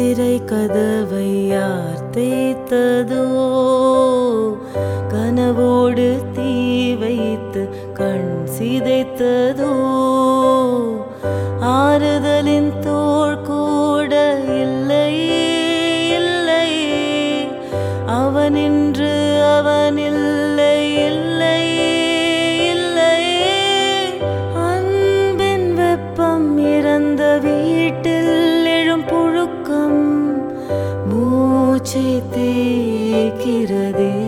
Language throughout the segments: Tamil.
சிறை கதவை யார் தேய்த்ததோ கனவோடு தீ வைத்து கண் சிதைத்ததோ ஆறுதலின் தோள் கூட இல்லை இல்லை அவனின்று அவனில்லை இல்லை இல்லை அன்பின் வெப்பம் இறந்த வீட்டில் எழும் புழுக்கம் மூச்சை தேய்க்கிறதே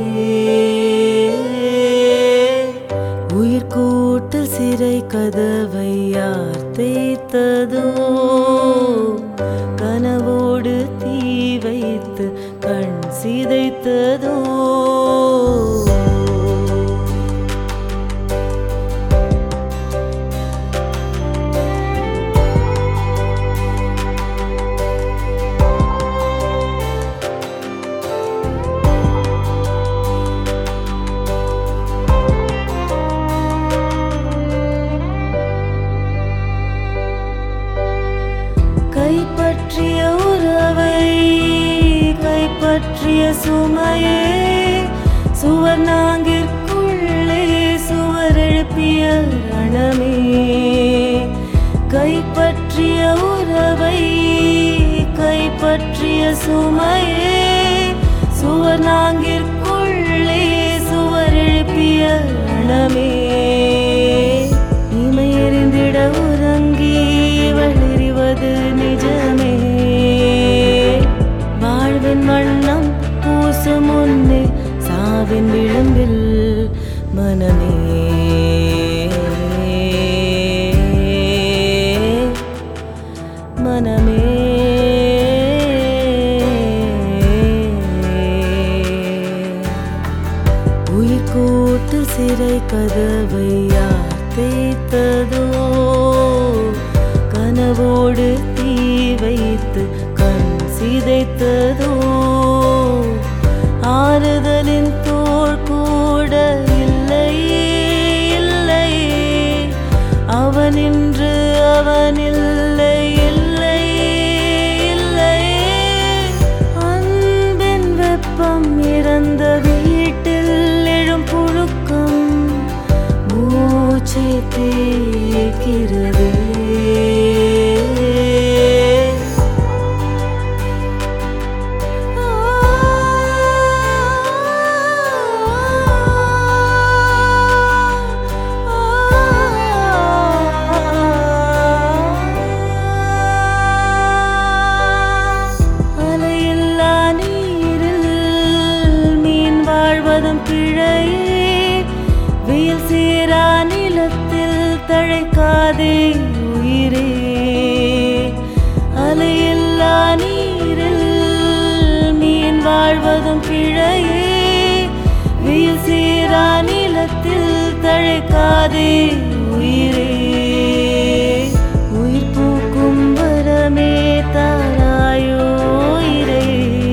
உயிர் கூட்டு சிறை கதவை யார் தேய்த்ததோ கனவோடு தீ வைத்து கண் சிதைத்ததோ கைப்பற்றிய உறவை கைப்பற்றிய சுமையே சுவர் நாங்கிற்குள்ளே சுவர் எழுப்பிய ரணமே கைப்பற்றிய உறவை கைப்பற்றிய சுமையே சுவர் நாங்கிற்குள்ளே சுவர் எழுப்பிய ரணமே இமை எறிந்திட உறங்கி வெளிறிவது நிஜமே வாழ்வின் வண்ணம் பூசும் முன்னே சாவின் விளிம்பில் மனமே மனமே உயிர் கூட்டு சிறை கதவை யார் தேய்த்ததோ கனவோடு தீ வைத்து கண் சிதைத்ததோ ஆறுதலின் தோள் கூட இல்லை இல்லை அவனின்று அவனில்லை இல்லை இல்லை அன்பின் வெப்பம் இறந்த வீட்டில் எழும் புழுக்கம் மூச்சை தேய்க்கிறதே அலையில்லா நீரில் மீன் வாழ்வதும் பிழையே வெயில் சேரா நிலத்தில் தழைக்காதே உயிரே அலையில்லா நீரில் மீன் வாழ்வதும் பிழையே வெயில் சேரா நிலத்தில் தழைக்காதே உயிரே உயிர் பூக்கும் வரமே தாராயோ இறை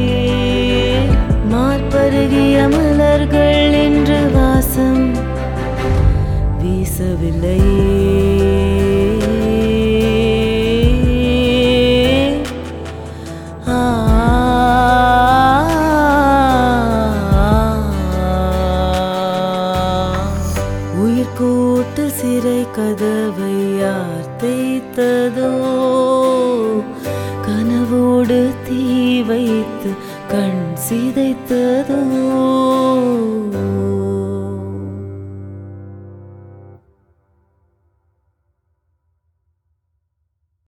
மார்பருகிய மலர்கள் என்று வாசம் வீசவில்லையே ஆ உயிர் கூட்டு சிறை கதவை யார் தேய்த்ததோ கனவோடு தீ வைத்து கண் சிதைத்ததோ